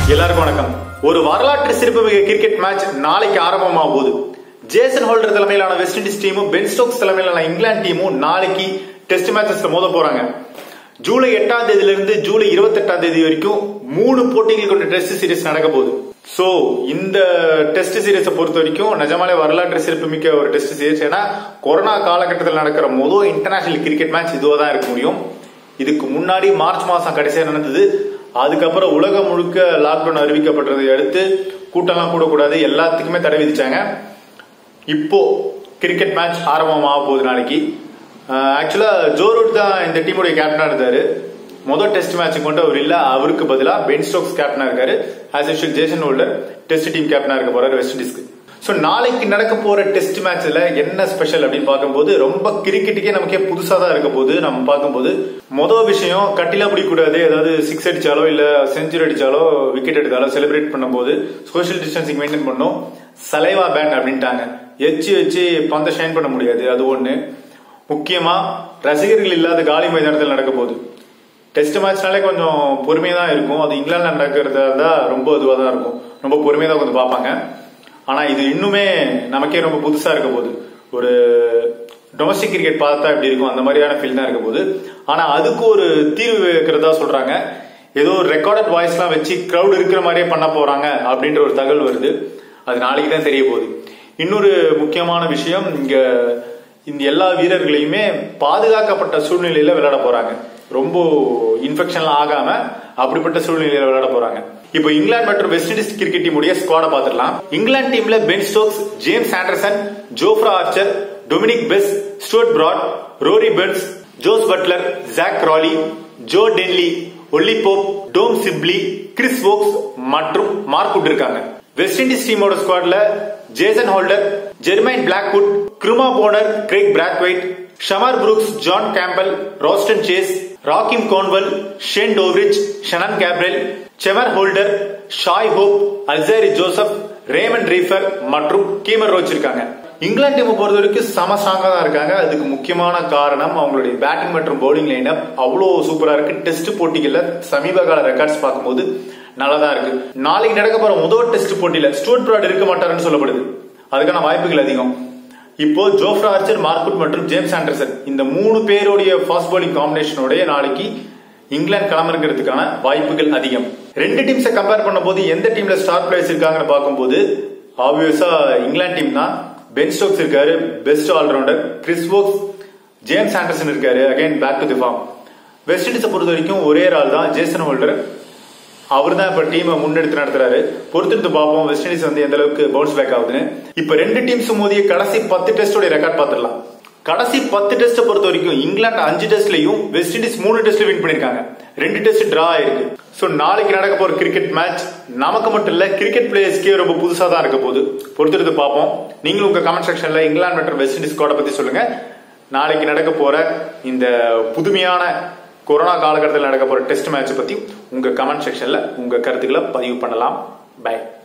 எல்லாருக்கும் வணக்கம் ஒரு வரலாற்று சிறப்புமிகு கிரிக்கெட் மேட்ச் நாளைக்கு ஆரம்பமாக போகுது ஜேசன் ஹோல்டர் தலைமையிலான வெஸ்ட் இண்டீஸ் டீமும் பென் ஸ்டோக்ஸ் தலைமையிலான இங்கிலாந்து டீமும் நாளைக்கு டெஸ்ட் மேட்சஸ்ல மோத போறாங்க ஜூலை எட்டாம் தேதியில இருந்து ஜூலை இருபத்தி எட்டாம் தேதி வரைக்கும் மூணு போட்டிகள் கொண்ட டெஸ்ட் சீரிஸ் நடக்க போகுது சோ இந்த டெஸ்ட் சீரிஸை பொறுத்த வரைக்கும் நிஜமாலே வரலாற்று சிறப்புமிக்க ஒரு டெஸ்ட் சீரிஸ் ஏன்னா கொரோனா காலகட்டத்தில் நடக்கிற முதல் இன்டர்நேஷனல் கிரிக்கெட் மேட்ச் இதுவா தான் இருக்க முடியும் இதுக்கு முன்னாடி மார்ச் மாசம் கடைசியா நடந்தது அதுக்கப்புறம் உலகம் முழுக்க லாக்டவுன் அறிவிக்கப்பட்டதை அடுத்து கூட்டம்லாம் கூடக்கூடாது எல்லாத்துக்குமே தடை விதிச்சாங்க இப்போ கிரிக்கெட் மேட்ச் ஆரம்பமாக போகுது நாளைக்கு ஆக்சுவலா ஜோ ரூட் தான் இந்த டீமுடைய கேப்டனா இருந்தாரு முதல் டெஸ்ட் மேட்ச் கொண்டு அவர் இல்ல அவருக்கு பதிலா பென் ஸ்டோக்ஸ் கேப்டனா இருக்காரு as usual Jason Holder test team கேப்டனா இருக்க போறாரு வெஸ்ட் இண்டீஸ்க்கு ஸோ நாளைக்கு நடக்க போற டெஸ்ட் மேட்ச்ல என்ன ஸ்பெஷல் அப்படின்னு பார்க்கும்போது ரொம்ப கிரிக்கெட்டுக்கே நமக்கே புதுசா தான் இருக்க போது நம்ம பார்க்கும்போது மொதல் விஷயம் கட்டிலா பிடிக்கூடாது ஏதாவது சிக்ஸ் அடிச்சாலோ இல்ல செஞ்சுரி அடிச்சாலோ விக்கெட் எடுத்தாலோ செலிப்ரேட் பண்ணும்போது சோஷியல் டிஸ்டன்சிங் மெயின்டைன் பண்ணும் சலைவா பேன் அப்படின்ட்டாங்க எச்சு வச்சு பந்தை ஷைன் பண்ண முடியாது அது ஒண்ணு முக்கியமா ரசிகர்கள் இல்லாத காலி மைதானத்தில் நடக்க போகுது டெஸ்ட் மேட்ச்னாலே கொஞ்சம் பொறுமையாக தான் இருக்கும் அது இங்கிலாந்து நடக்கிறதா இருந்தா ரொம்ப இதுவாக தான் இருக்கும் ரொம்ப பொறுமையாக தான் கொஞ்சம் பார்ப்பாங்க ஆனா இது இன்னுமே நமக்கே ரொம்ப புதுசா இருக்க போகுது ஒரு டொமஸ்டிக் கிரிக்கெட் பார்த்தா எப்படி இருக்கும் அந்த மாதிரியான ஃபீல் தான் இருக்க போகுது ஆனா அதுக்கு ஒரு தீர்வு வைக்கிறதா சொல்றாங்க ஏதோ ஒரு ரெக்கார்டட் வாய்ஸ்லாம் வச்சு கிரௌட் இருக்கிற மாதிரியே பண்ண போறாங்க அப்படின்ற ஒரு தகவல் வருது அது நாளைக்கு தான் தெரிய போகுது இன்னொரு முக்கியமான விஷயம் இங்க இந்த எல்லா வீரர்களையுமே பாதுகாக்கப்பட்ட சூழ்நிலையில விளையாட போறாங்க ரொம்ப இன்ஃபெக்ஷன்லாம் ஆகாம அப்படிப்பட்ட சூழ்நிலையில விளையாட போறாங்க இப்போ இங்கிலாந்து மற்றும் வெஸ்ட் இண்டீஸ் கிரிக்கெட் டீமுடைய ஸ்குவாட பாத்துடலாம் இங்கிலாந்து டீம்ல Ben Stokes James Anderson Jofra Archer Dominic Bess Stuart Broad Rory Burns Jos Buttler Zak Crawley Joe Denly Ollie Pope Dom Sibley Chris Woakes மற்றும் மார்க்குட் இருக்காங்க வெஸ்ட் இண்டீஸ் டீமோட ஸ்குவாட்ல Jason Holder Jermaine Blackwood Nkrumah Bonner Kraigg Brathwaite Shamarh Brooks John Campbell Roston Chase Rahkeem Cornwall Shane Dowrich Shannon Gabriel Chemar Holder Shai Hope Alzarri Joseph ramen refer மற்றும் Kemar roach இருக்காங்க இங்கிலாந்து டீமை பொறுத்த வரைக்கும் சம ஸ்ட்ராங்கா தான் இருக்காங்க அதுக்கு முக்கியமான காரணம் அவங்களுடைய பேட்டிங் மற்றும் பவுலிங் லைன் அப் அவ்வளோ சூப்பரா இருக்கு டெஸ்ட் போட்டிகள்ல சமீப கால ரெக்கார்ட்ஸ் பார்க்கும்போது நல்லதா இருக்கு நாளைக்கு நடக்க போற முதல் டெஸ்ட் போட்டியில ஸ்டூட் பிராட் இருக்க மாட்டாருன்னு சொல்லப்படுது அதுக்கான வாய்ப்புகள் அதிகம் இப்போ ஜோஃப்ரா ஆர்ச்சர் மார்க்குட் மற்றும் ஜேம்ஸ் ஆண்டர்சன் இந்த மூணு பேருடைய ஃபாஸ்ட் பாலிங் காம்பினேஷனோடைய நாளைக்கு இங்கிலாந்து களமிறங்கிறதுக்கான வாய்ப்புகள் அதிகம் ரெண்டு டீம்ஸை கம்பேர் பண்ணும்போது எந்த டீம்ல ஸ்டார் பிளேயர்ஸ் இருக்காங்கன்னு பார்க்கும்போது ஆப்வியஸா இங்கிலாந்து டீம் தான் பென் ஸ்டோக்ஸ் இருக்காரு best allrounder Chris Woakes James Anderson இருக்காரு again back to the form West இண்டீஸை பொறுத்த வரைக்கும் ஒரே ஆள் தான் ஜேசன் ஹோல்டர் அவர் தான் இப்ப டீமை முன்னெடுத்து நடத்துறாரு பொறுத்திருந்து பார்ப்போம் வெஸ்ட் இண்டீஸ் வந்து எந்த அளவுக்கு பவுன்ஸ் பேக் ஆகுதுன்னு இப்ப ரெண்டு டீம்ஸ் மோதிய கடைசி பத்து டெஸ்டோட ரெக்கார்ட் பார்த்துடலாம் கடைசி பத்து டெஸ்ட் பொறுத்த வரைக்கும் இங்கிலாந்து அஞ்சு டெஸ்ட்லயும் வெஸ்ட் இண்டீஸ் மூணு டெஸ்ட்ல வின் பண்ணிருக்காங்க ரெண்டு டெஸ்ட் டிரா ஆயிருக்கு சோ நாளைக்கு நடக்க போற கிரிக்கெட் மேட்ச் நமக்கு மட்டும் இல்ல கிரிக்கெட் பிளேயர்ஸ்க்கே ரொம்ப புதுசா தான் இருக்க போகுது பொறுத்திருந்து பார்ப்போம் நீங்களும் உங்க கமெண்ட் செக்ஷன்ல இங்கிலாந்து மற்றும் வெஸ்ட் இண்டீஸ் கோட பத்தி சொல்லுங்க நாளைக்கு நடக்க போற இந்த புதுமையான கொரோனா காலகட்டத்தில் நடக்க போற டெஸ்ட் மேட்ச் பத்தி உங்க கமெண்ட் செக்ஷன்ல உங்க கருத்துக்களை பதிவு பண்ணலாம் பை